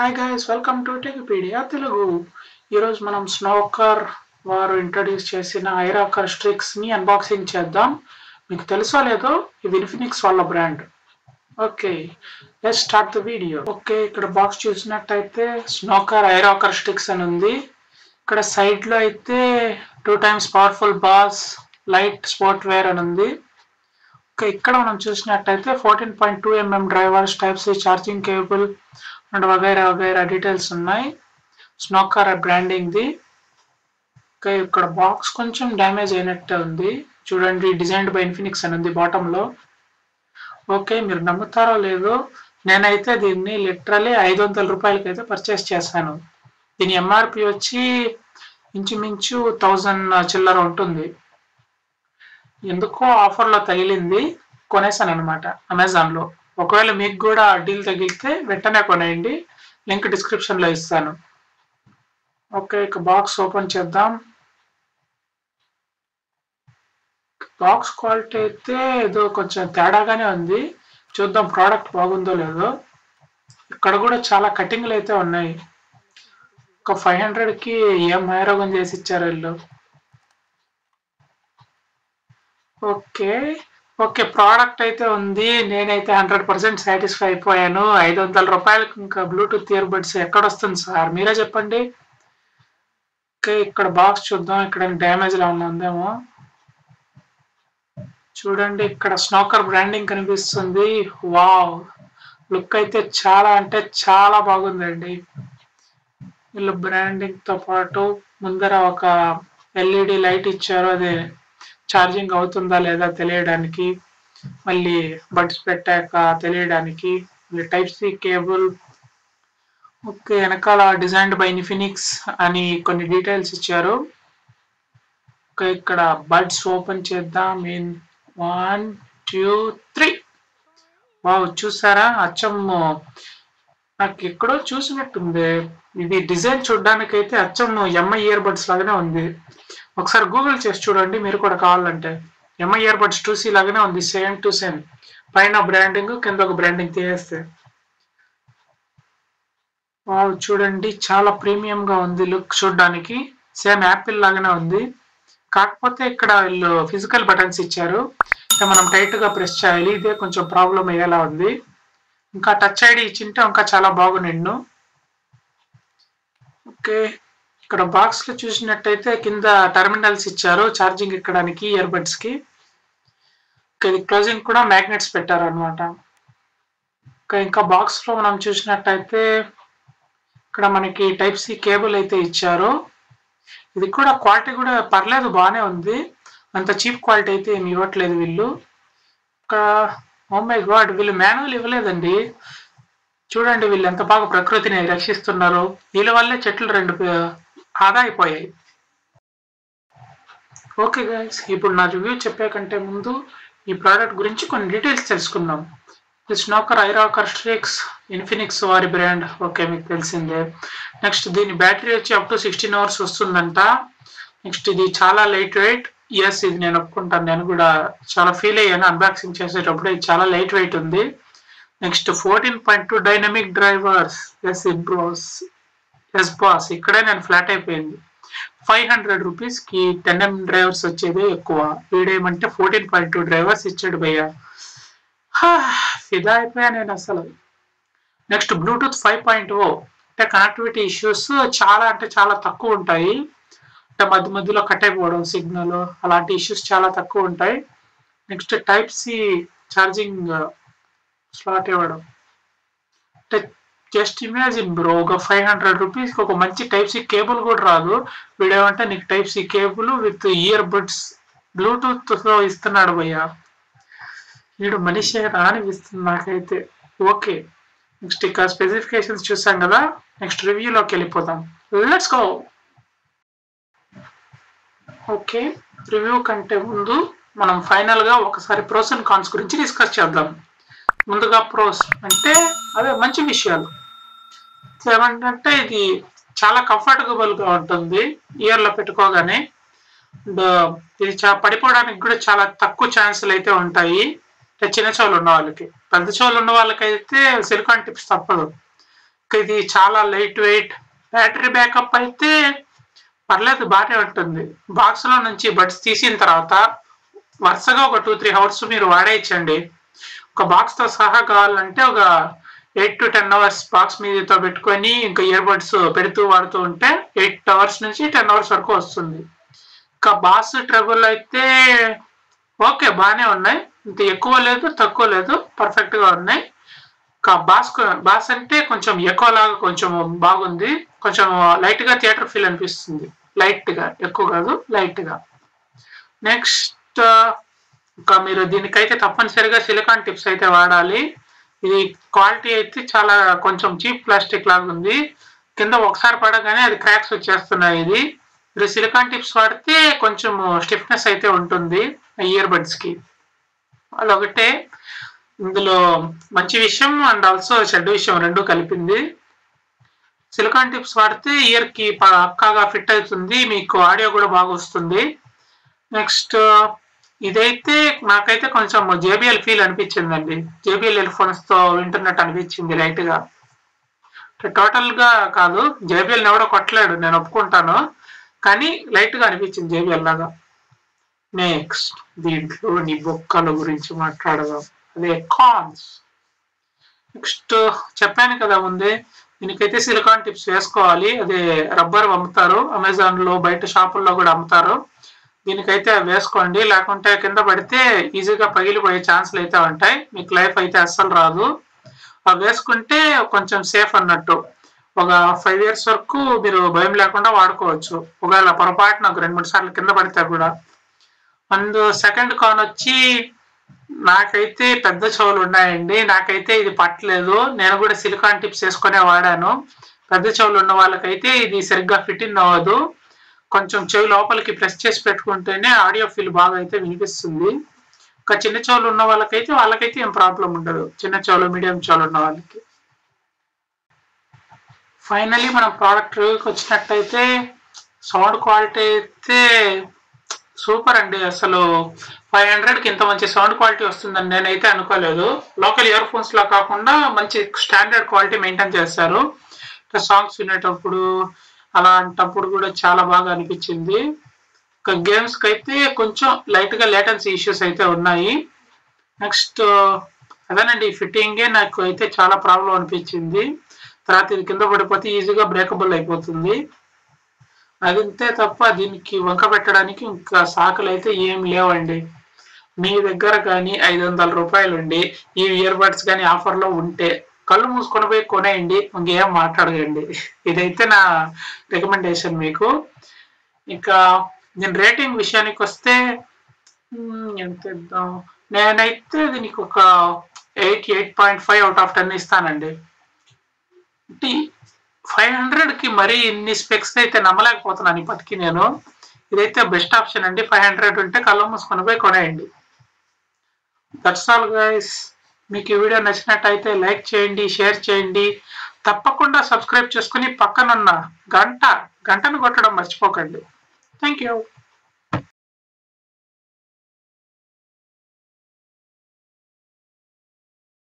hi guys welcome to Techpedia Telugu ఈరోజు మనం snooker వారు ఇంట్రడ్యూస్ చేసిన ఐరాకర్ స్ట్రిక్స్ ని అన్బాక్సింగ్ చేద్దాం మీకు తెలుసో లేదో ఇది ఇన్ఫినిక్స్ వాళ్ళ brand okay let start the video okay ఇక్కడ బాక్స్ చూసినట్టయితే స్నోకర్ ఐరాకర్ స్టిక్స్ అని ఉంది ఇక్కడ సైడ్ లో అయితే two times powerful bass light sport wear అని ఉంది ఓకే ఇక్కడ మనం చూసినట్టయితే fourteen point two mm drivers type C charging cable and వగైరా వగైరా డీటెయిల్స్ ఉన్నాయి స్నోకర్ బ్రాండింగ్ ది ఓకే ఇక్కడ బాక్స్ కొంచెం డ్యామేజ్ అయినట్టే ఉంది చూడండి డిజైన్డ్ బై ఇన్ఫినిక్స్ అని ఉంది బాటమ్ లో ఓకే మీరు నమ్ముతారో లేదో నేనైతే దీన్ని లిటరలీ ఐదు వందల రూపాయలకి అయితే పర్చేస్ చేశాను దీని ఎంఆర్పి వచ్చి ఇంచుమించు థౌజండ్ చిల్లర ఉంటుంది ఎందుకో ఆఫర్లో తగిలింది కొనేసాను అనమాట అమెజాన్లో ఒకవేళ మీకు కూడా డీల్ తగిలితే వెంటనే కొనేయండి లింక్ డిస్క్రిప్షన్లో ఇస్తాను ఓకే ఇక బాక్స్ ఓపెన్ చేద్దాం బాక్స్ క్వాలిటీ అయితే ఏదో కొంచెం తేడాగానే ఉంది చూద్దాం ప్రోడక్ట్ బాగుందో లేదో ఇక్కడ కూడా చాలా కటింగ్లు అయితే ఉన్నాయి ఒక ఫైవ్ హండ్రెడ్కి ఏం హైరోగం చేసి ఇచ్చారు వీళ్ళు ఓకే ఓకే ప్రోడక్ట్ అయితే ఉంది నేనైతే హండ్రెడ్ పర్సెంట్ సాటిస్ఫై అయిపోయాను ఐదు వందల రూపాయలకి ఇంకా బ్లూటూత్ ఇయర్ బడ్స్ ఎక్కడ వస్తుంది సార్ మీరే చెప్పండి ఓకే ఇక్కడ బాక్స్ చూద్దాం ఇక్కడ డ్యామేజ్ లా ఉందేమో చూడండి ఇక్కడ స్నోకర్ బ్రాండింగ్ కనిపిస్తుంది వావ్ లుక్ అయితే చాలా అంటే చాలా బాగుందండి వీళ్ళు బ్రాండింగ్ తో పాటు ముందర ఒక ఎల్ఈడి లైట్ ఇచ్చారు అది ఛార్జింగ్ అవుతుందా లేదా తెలియడానికి మళ్ళీ బడ్స్ పెట్టాక తెలియడానికి మళ్ళీ టైప్ సి కేబుల్ ఓకే వెనకాల డిజైన్డ్ బై ఇన్ఫినిక్స్ అని కొన్ని డీటెయిల్స్ ఇచ్చారు ఓకే ఇక్కడ బడ్స్ ఓపెన్ చేద్దాం in one two three wow చూసారా అచ్చం నాకు ఎక్కడో చూసినట్టుంది ఇది డిజైన్ చూడడానికి అయితే అచ్చం ఎంఐ ఇయర్ బడ్స్ లాగానే ఉంది ఒకసారి గూగుల్ చేసి చూడండి మీరు కూడా కావాలంటే Mi earbuds two C లాగానే ఉంది సేమ్ టు సేమ్ పైన బ్రాండింగ్ కింద ఒక బ్రాండింగ్ తీసేస్తే వావ్ చూడండి చాలా ప్రీమియం గా ఉంది లుక్ చూడడానికి సేమ్ యాపిల్ లాగానే ఉంది కాకపోతే ఇక్కడ వీళ్ళు ఫిజికల్ బటన్స్ ఇచ్చారు ఇక మనం టైట్ గా ప్రెస్ చేయాలి ఇదే కొంచెం ప్రాబ్లం అయ్యేలా ఉంది ఇంకా టచ్ ఐడి ఇచ్చింటే ఇంకా చాలా బాగుండు ఓకే ఇక్కడ బాక్స్ లో చూసినట్టయితే కింద టెర్మినల్స్ ఇచ్చారు ఛార్జింగ్ ఎక్కడానికి ఇయర్ బడ్స్ కి ఇది క్లోజింగ్ కూడా మ్యాగ్నెట్స్ పెట్టారు అనమాట ఇంకా బాక్స్ లో మనం చూసినట్టయితే ఇక్కడ మనకి టైప్ సి కేబుల్ అయితే ఇచ్చారు ఇది కూడా క్వాలిటీ కూడా పర్లేదు బాగానే ఉంది అంత చీప్ క్వాలిటీ అయితే ఏమి ఇవ్వట్లేదు వీళ్ళు ఇక్కడ ఓ మై గాడ్ వీళ్ళు మాన్యువల్ ఇవ్వలేదండి చూడండి వీళ్ళు ఎంత బాగా ప్రకృతిని రక్షిస్తున్నారు వీళ్ళ వల్లే చెట్లు రెండు ఆదా అయిపోయాయి ఓకే గైస్ ఇప్పుడు నా రివ్యూ చెప్పే కంటే ముందు ఈ ప్రోడక్ట్ గురించి కొన్ని డీటెయిల్స్ తెలుసుకుందాం ఇది స్నోకర్ ఐరాకర్ స్ట్రిక్స్ ఇన్ఫినిక్స్ వారి బ్రాండ్ ఓకే మీకు తెలిసిందే నెక్స్ట్ దీని బ్యాటరీ వచ్చి అప్ టు సిక్స్టీన్ అవర్స్ వస్తుందంట నెక్స్ట్ ఇది చాలా లైట్ వెయిట్ ఎస్ ఇది నేను ఒప్పుకుంటాను నేను కూడా చాలా ఫీల్ అయ్యాను అన్బాక్సింగ్ చేసేటప్పుడు ఇది చాలా లైట్ వెయిట్ ఉంది next fourteen point two dynamic drivers yes bros yes boss ఇక్కడే నేను ఫ్లాట్ అయిపోయింది ఫైవ్ హండ్రెడ్ రూపీస్ కి టెన్ ఎం డ్రైవర్స్ వచ్చేదే ఎక్కువ వీడేమంటే ఫోర్టీన్ పాయింట్ టూ డ్రైవర్స్ ఇచ్చాడు భయ్య ఫిదా అయిపోయా నేను అసలు next Bluetooth five point O అంటే కనెక్టివిటీ ఇష్యూస్ చాలా అంటే చాలా తక్కువ ఉంటాయి అంటే మధ్య మధ్యలో కట్ అయిపోవడం సిగ్నల్ అలాంటి ఇష్యూస్ చాలా తక్కువ ఉంటాయి next type C charging slot ఇవ్వడం అంటే జస్ట్ ఇమాజిన్ బ్రో ఒక ఫైవ్ హండ్రెడ్ రూపీస్కి ఒక మంచి టైప్ సి కేబుల్ కూడా రాదు వీడేమంటే నీకు type C cable with earbuds బ్లూటూత్తో ఇస్తున్నాడు భయ్య వీడు మనిషి అనిపిస్తుంది నాకైతే ఓకే నెక్స్ట్ ఇక స్పెసిఫికేషన్స్ చూసాం కదా నెక్స్ట్ రివ్యూలోకి వెళ్ళిపోదాం లెట్స్ గో ఓకే రివ్యూ కంటే ముందు మనం ఫైనల్ గా ఒకసారి ప్రోస్ అండ్ కాన్స్ గురించి డిస్కస్ చేద్దాం ముందుగా ప్రోస్ అంటే అదే మంచి విషయాలు ఏమంటే ఇది చాలా కంఫర్టబుల్ గా ఉంటుంది ఇయర్ లో పెట్టుకోగానే అండ్ ఇది పడిపోవడానికి కూడా చాలా తక్కువ ఛాన్సులు అయితే ఉంటాయి చిన్న చెవులు ఉన్న వాళ్ళకి పెద్ద చెవులు ఉన్న వాళ్ళకైతే సిలికాన్ టిప్స్ తప్పదు ఇది చాలా లైట్ వెయిట్ బ్యాటరీ బ్యాకప్ అయితే పర్లేదు బాగానే ఉంటుంది బాక్స్ లో నుంచి బడ్స్ తీసిన తర్వాత వరుసగా ఒక టూ త్రీ అవర్స్ మీరు వాడేయచ్చండి ఒక బాక్స్ తో సహా కావాలంటే ఒక eight to ten hours box మీదతో పెట్టుకొని ఇంకా ఇయర్ బడ్స్ పెడుతూ వాడుతూ ఉంటే ఎయిట్ అవర్స్ నుంచి టెన్ అవర్స్ వరకు వస్తుంది ఇంకా బాస్ ట్రబుల్ అయితే ఓకే బాగానే ఉన్నాయి ఇంత ఎక్కువ లేదు తక్కువ లేదు పర్ఫెక్ట్ గా ఉన్నాయి ఇంకా బాస్ బాస్ అంటే కొంచెం ఎక్కువ లాగా కొంచెం బాగుంది కొంచెం లైట్ గా థియేటర్ ఫీల్ అనిపిస్తుంది లైట్ గా ఎక్కువ కాదు లైట్ గా నెక్స్ట్ ఇంకా మీరు దీనికైతే తప్పనిసరిగా సిలికాన్ టిప్స్ అయితే వాడాలి ఇది క్వాలిటీ అయితే చాలా కొంచెం చీప్ ప్లాస్టిక్ లాగా ఉంది కింద ఒకసారి పడగానే అది క్రాక్స్ వచ్చేస్తున్నాయి ఇది మీరు సిలికాన్ టిప్స్ వాడితే కొంచెం స్టిఫ్నెస్ అయితే ఉంటుంది ఇయర్ బడ్స్ కి అదొకటే ఇందులో మంచి విషయం అండ్ ఆల్సో చెడ్డ విషయం రెండు కలిపింది సిలికాన్ టిప్స్ వాడితే ఇయర్ కి పక్కాగా ఫిట్ అవుతుంది మీకు ఆడియో కూడా బాగా వస్తుంది నెక్స్ట్ ఇదైతే నాకైతే కొంచెం జేబిఎల్ ఫీల్ అనిపించిందండి జేబిఎల్ ఇయర్ ఫోన్స్ తో వింటున్నట్టు అనిపించింది లైట్ గా టోటల్ గా కాదు జేబిఎల్ ఎవడో కొట్టలేడు నేను ఒప్పుకుంటాను కానీ లైట్ గా అనిపించింది జేబిఎల్ లాగా నెక్స్ట్ దీంట్లో నీ బొక్కల గురించి మాట్లాడదాం అదే కాన్స్ నెక్స్ట్ చెప్పాను కదా ముందే దీనికైతే సిలికాన్ టిప్స్ వేసుకోవాలి అదే రబ్బర్ అమ్ముతారు అమెజాన్ లో బయట షాపుల్లో కూడా అమ్ముతారు దీనికైతే వేసుకోండి లేకుంటే కింద పడితే ఈజీగా పగిలిపోయే ఛాన్సులు అయితే ఉంటాయి మీకు లైఫ్ అయితే అస్సలు రాదు అవి వేసుకుంటే కొంచెం సేఫ్ అన్నట్టు ఒక ఫైవ్ ఇయర్స్ వరకు మీరు భయం లేకుండా వాడుకోవచ్చు ఒకవేళ పొరపాటున ఒక రెండు మూడు సార్లు కింద పడితే కూడా అండ్ సెకండ్ కాన్ వచ్చి నాకైతే పెద్ద చెవులు ఉన్నాయండి నాకైతే ఇది పట్టలేదు నేను కూడా సిలికాన్ టిప్స్ వేసుకునే వాడాను పెద్ద చెవులు ఉన్న వాళ్ళకైతే ఇది సరిగ్గా ఫిట్ ఇన్ అవ్వదు కొంచెం చెవి లోపలికి ప్రెస్ చేసి పెట్టుకుంటేనే ఆడియో ఫీల్ బాగా అయితే వినిపిస్తుంది ఇంకా చిన్న చెవులు ఉన్న వాళ్ళకైతే వాళ్ళకైతే ఏం ప్రాబ్లం ఉండదు చిన్న చెవులు మీడియం చెవులు ఉన్న వాళ్ళకి ఫైనలీ మనం ప్రోడక్ట్ రివ్యూకి వచ్చినట్టయితే సౌండ్ క్వాలిటీ అయితే సూపర్ అండి అసలు ఫైవ్ హండ్రెడ్కి ఇంత మంచి సౌండ్ క్వాలిటీ వస్తుందని నేనైతే అనుకోలేదు లోకల్ ఇయర్ ఫోన్స్ లా కాకుండా మంచి స్టాండర్డ్ క్వాలిటీ మెయింటైన్ చేస్తారు సాంగ్స్ వినేటప్పుడు అలాంటప్పుడు కూడా చాలా బాగా అనిపించింది ఇంకా గేమ్స్ కి అయితే కొంచెం లైట్ గా లేటెన్సీ ఇష్యూస్ అయితే ఉన్నాయి నెక్స్ట్ అదేనండి ఫిట్టింగే నాకు అయితే చాలా ప్రాబ్లం అనిపించింది తర్వాత ఇది కింద పడిపోతే ఈజీగా బ్రేకబుల్ అయిపోతుంది అదంతే తప్ప దీనికి వంక పెట్టడానికి ఇంకా సాకులు అయితే ఏం లేవండి మీ దగ్గర కానీ ఐదు వందల రూపాయలు ఉండి ఈ ఇయర్ బడ్స్ కానీ ఆఫర్లో ఉంటే కళ్ళు మూసుకొని పోయి కొనేయండి ఇంకేం మాట్లాడకండి ఇదైతే నా రికమెండేషన్ మీకు ఇంకా నేను రేటింగ్ విషయానికి వస్తే ఎంత ఇద్దాం నేనైతే దీనికి ఒక eight eight point five out of ten ఇస్తానండి ఫైవ్ హండ్రెడ్ కి మరీ ఇన్ని స్పెక్స్ అయితే నమ్మలేకపోతున్నాను ఇప్పటికీ నేను ఇదైతే బెస్ట్ ఆప్షన్ అండి ఫైవ్ హండ్రెడ్ ఉంటే కళ్ళు మూసుకొని పోయి కొనేయండి దట్స్ ఆల్ గైస్ మీకు ఈ వీడియో నచ్చినట్టయితే లైక్ చేయండి షేర్ చేయండి తప్పకుండా సబ్స్క్రైబ్ చేసుకుని పక్కనున్న గంట గంటను కొట్టడం మర్చిపోకండి థ్యాంక్ యూ